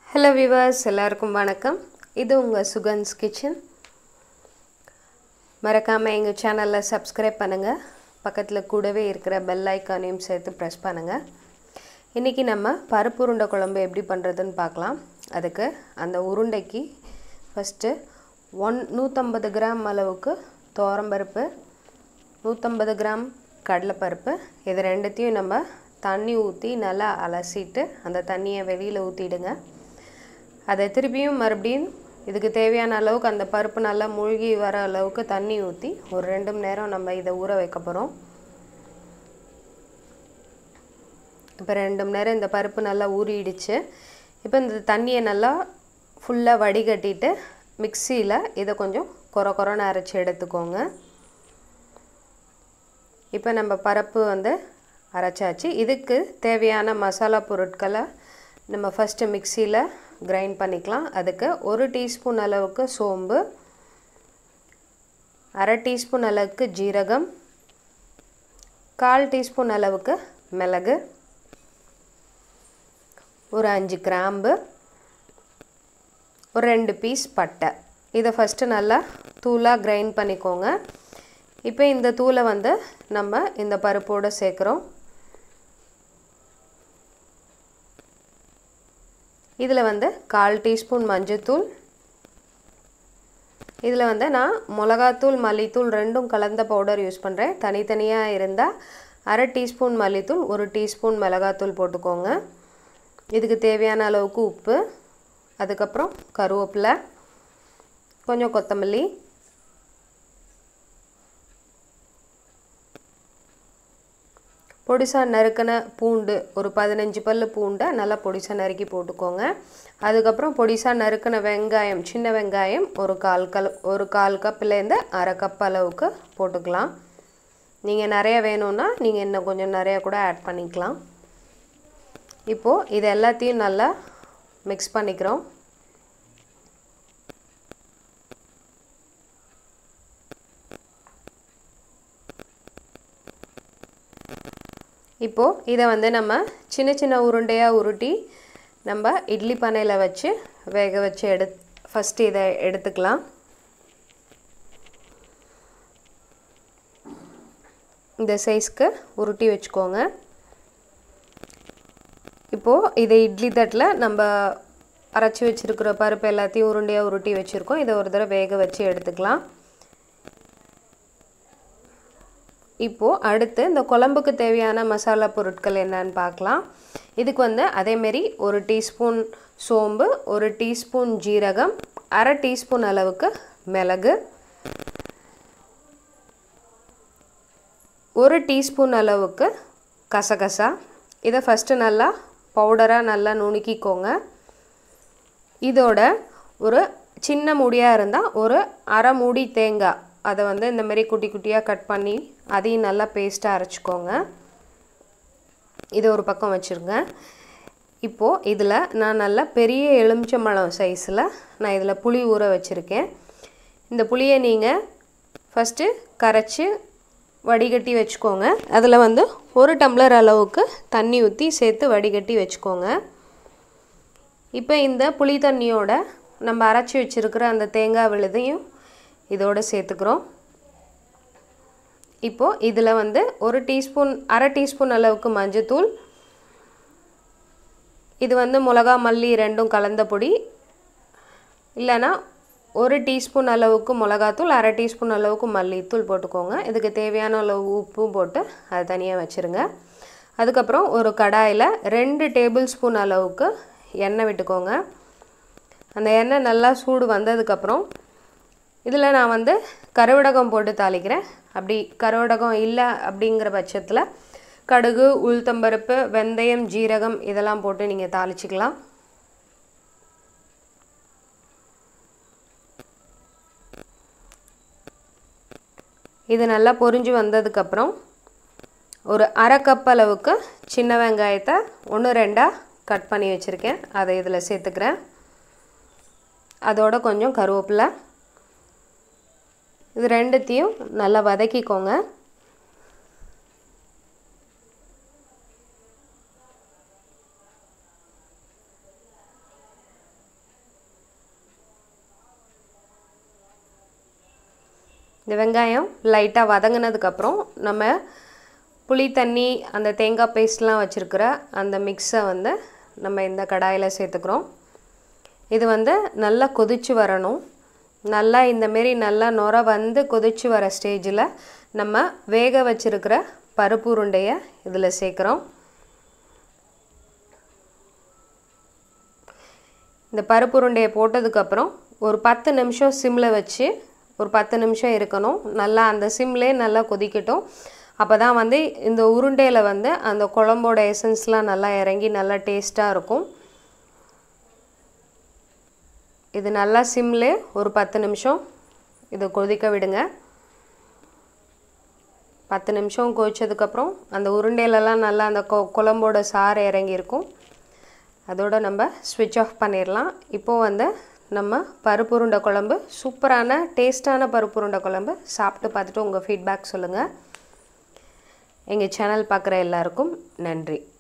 hello viewers எல்லாருக்கும் வணக்கம் இது உங்கள் சுகன்ஸ் கிச்சன் மறக்காமல் எங்கள் சேனலில் சப்ஸ்கிரைப் பண்ணுங்கள் பக்கத்தில் கூடவே இருக்கிற பெல் ஐக்கானையும் சேர்த்து ப்ரெஸ் பண்ணுங்கள் இன்றைக்கி நம்ம பருப்பு உருண்டை குழம்பு எப்படி பண்ணுறதுன்னு பார்க்கலாம் அதுக்கு அந்த உருண்டைக்கு ஃபஸ்ட்டு ஒன் நூற்றம்பது கிராம் அளவுக்கு துவரம்பருப்பு நூற்றம்பது கிராம் கடலைப்பருப்பு இது ரெண்டுத்தையும் நம்ம தண்ணி ஊற்றி நல்லா அலசிட்டு அந்த தண்ணியை வெளியில் ஊற்றிடுங்க அதை திருப்பியும் மறுபடியும் இதுக்கு தேவையான அளவுக்கு அந்த பருப்பு நல்லா மூழ்கி வர அளவுக்கு தண்ணி ஊற்றி ஒரு ரெண்டு மணி நேரம் நம்ம இதை ஊற வைக்க போகிறோம் இப்போ ரெண்டு மணி நேரம் இந்த பருப்பு நல்லா ஊறிடுச்சு இப்போ இந்த தண்ணியை நல்லா ஃபுல்லாக வடிகட்டிட்டு மிக்சியில் இதை கொஞ்சம் கொர கொரன்னு அரைச்சி எடுத்துக்கோங்க இப்போ நம்ம பருப்பு வந்து அரைச்சாச்சு இதுக்கு தேவையான மசாலா பொருட்களை நம்ம ஃபஸ்ட்டு மிக்சியில் கிரைண்ட் பண்ணிக்கலாம் அதுக்கு ஒரு டீஸ்பூன் அளவுக்கு சோம்பு அரை டீஸ்பூன் அளவுக்கு ஜீரகம் கால் டீஸ்பூன் அளவுக்கு மிளகு ஒரு அஞ்சு கிராம்பு ஒரு ரெண்டு பீஸ் பட்டை இதை ஃபஸ்ட்டு நல்லா தூளாக கிரைண்ட் பண்ணிக்கோங்க இப்போ இந்த தூளை வந்து நம்ம இந்த பருப்போடு சேர்க்குறோம் இதில் வந்து கால் டீஸ்பூன் மஞ்சத்தூள் இதில் வந்து நான் மிளகாத்தூள் மல்லித்தூள் ரெண்டும் கலந்த பவுடர் யூஸ் பண்ணுறேன் தனித்தனியாக இருந்தால் அரை டீஸ்பூன் மல்லித்தூள் ஒரு டீஸ்பூன் மிளகாத்தூள் போட்டுக்கோங்க இதுக்கு தேவையான அளவுக்கு உப்பு அதுக்கப்புறம் கருவேப்பிலை கொஞ்சம் கொத்தமல்லி பொடிசாக நறுக்கின பூண்டு ஒரு பதினஞ்சு பல் பூண்டை நல்லா பொடிசாக நறுக்கி போட்டுக்கோங்க அதுக்கப்புறம் பொடிசாக நறுக்கின வெங்காயம் சின்ன வெங்காயம் ஒரு கால் கல் ஒரு கால் கப்புலேருந்து அரை கப் அளவுக்கு போட்டுக்கலாம் நீங்கள் நிறைய வேணும்னா நீங்கள் இன்னும் கொஞ்சம் நிறையா கூட ஆட் பண்ணிக்கலாம் இப்போது இது எல்லாத்தையும் நல்லா மிக்ஸ் பண்ணிக்கிறோம் இப்போது இதை வந்து நம்ம சின்ன சின்ன உருண்டையாக உருட்டி நம்ம இட்லி பானையில் வச்சு வேக வச்சு எடு ஃபஸ்ட்டு இதை எடுத்துக்கலாம் இந்த சைஸ்க்கு உருட்டி வச்சுக்கோங்க இப்போது இதை இட்லி தட்டில் நம்ம அரைச்சி வச்சுருக்கிற பருப்பு எல்லாத்தையும் உருண்டையாக உருட்டி வச்சுருக்கோம் இதை ஒரு தடவை வேக வச்சு எடுத்துக்கலாம் இப்போது அடுத்து இந்த குழம்புக்கு தேவையான மசாலா பொருட்கள் என்னன்னு பார்க்கலாம் இதுக்கு வந்து அதேமாரி ஒரு டீஸ்பூன் சோம்பு ஒரு டீஸ்பூன் ஜீரகம் அரை டீஸ்பூன் அளவுக்கு மிளகு ஒரு டீஸ்பூன் அளவுக்கு கசகசா இதை ஃபஸ்ட்டு நல்லா பவுடராக நல்லா நுணுக்கிக்கோங்க இதோட ஒரு சின்ன முடியாக இருந்தால் ஒரு அரை மூடி தேங்காய் அதை வந்து இந்த மாதிரி குட்டி குட்டியாக கட் பண்ணி அதையும் நல்லா பேஸ்ட்டாக அரைச்சிக்கோங்க இது ஒரு பக்கம் வச்சுருங்க இப்போது இதில் நான் நல்லா பெரிய எலுமிச்சம்பழம் சைஸில் நான் இதில் புளி ஊற வச்சுருக்கேன் இந்த புளியை நீங்கள் ஃபஸ்ட்டு கரைச்சி வடிகட்டி வச்சுக்கோங்க அதில் வந்து ஒரு டம்ளர் அளவுக்கு தண்ணி ஊற்றி சேர்த்து வடிகட்டி வச்சுக்கோங்க இப்போ இந்த புளி தண்ணியோட நம்ம அரைச்சி வச்சுருக்கிற அந்த தேங்காய் விழுதையும் இதோடு சேர்த்துக்கிறோம் இப்போது இதில் வந்து ஒரு டீஸ்பூன் அரை டீஸ்பூன் அளவுக்கு மஞ்சத்தூள் இது வந்து மிளகா மல்லி ரெண்டும் கலந்த பொடி இல்லைன்னா ஒரு டீஸ்பூன் அளவுக்கு மிளகாத்தூள் அரை டீஸ்பூன் அளவுக்கு மல்லித்தூள் போட்டுக்கோங்க இதுக்கு தேவையான அளவு உப்பும் போட்டு அதை தனியாக வச்சுருங்க அதுக்கப்புறம் ஒரு கடாயில் ரெண்டு டேபிள் ஸ்பூன் அளவுக்கு எண்ணெய் விட்டுக்கோங்க அந்த எண்ணெய் நல்லா சூடு வந்ததுக்கப்புறம் இதில் நான் வந்து கருவடகம் போட்டு தாளிக்கிறேன் அப்படி கருவடகம் இல்லை அப்படிங்கிற பட்சத்தில் கடுகு உளுத்தம்பருப்பு வெந்தயம் ஜீரகம் இதெல்லாம் போட்டு நீங்கள் தாளிச்சிக்கலாம் இது நல்லா பொரிஞ்சு வந்ததுக்கப்புறம் ஒரு அரை கப் அளவுக்கு சின்ன வெங்காயத்தை ஒன்று ரெண்டாக கட் பண்ணி வச்சுருக்கேன் அதை இதில் சேர்த்துக்கிறேன் அதோட கொஞ்சம் கருவேப்பிலை இது ரெண்டுத்தையும் நல்லா வதக்கிக்கோங்க இந்த வெங்காயம் லைட்டாக வதங்கினதுக்கப்புறம் நம்ம புளி தண்ணி அந்த தேங்காய் பேஸ்ட்லாம் வச்சுருக்கிற அந்த மிக்ஸை வந்து நம்ம இந்த கடாயில் சேர்த்துக்கிறோம் இது வந்து நல்லா கொதிச்சு வரணும் நல்லா இந்தமாரி நல்லா நுர வந்து கொதிச்சு வர ஸ்டேஜில் நம்ம வேக வச்சுருக்கிற பருப்பு உருண்டையை இதில் சேர்க்குறோம் இந்த பருப்பு உருண்டையை போட்டதுக்கப்புறம் ஒரு பத்து நிமிஷம் சிம்மில் வச்சு ஒரு பத்து நிமிஷம் இருக்கணும் நல்லா அந்த சிம்லே நல்லா கொதிக்கட்டும் அப்போ தான் வந்து இந்த உருண்டையில் வந்து அந்த குழம்போட எசன்ஸ்லாம் நல்லா இறங்கி நல்லா டேஸ்ட்டாக இருக்கும் இது நல்லா சிம்லே ஒரு பத்து நிமிஷம் இது கொதிக்க விடுங்க பத்து நிமிஷம் கொதிச்சதுக்கப்புறம் அந்த உருண்டையிலலாம் நல்லா அந்த கொ குழம்போட சாறு இறங்கியிருக்கும் அதோடு நம்ம ஸ்விட்ச் ஆஃப் பண்ணிடலாம் இப்போது வந்து நம்ம பருப்பு உருண்டை குழம்பு சூப்பரான டேஸ்ட்டான பருப்பு உருண்டை குழம்பு சாப்பிட்டு பார்த்துட்டு உங்கள் ஃபீட்பேக் சொல்லுங்கள் எங்கள் சேனல் பார்க்குற எல்லாருக்கும் நன்றி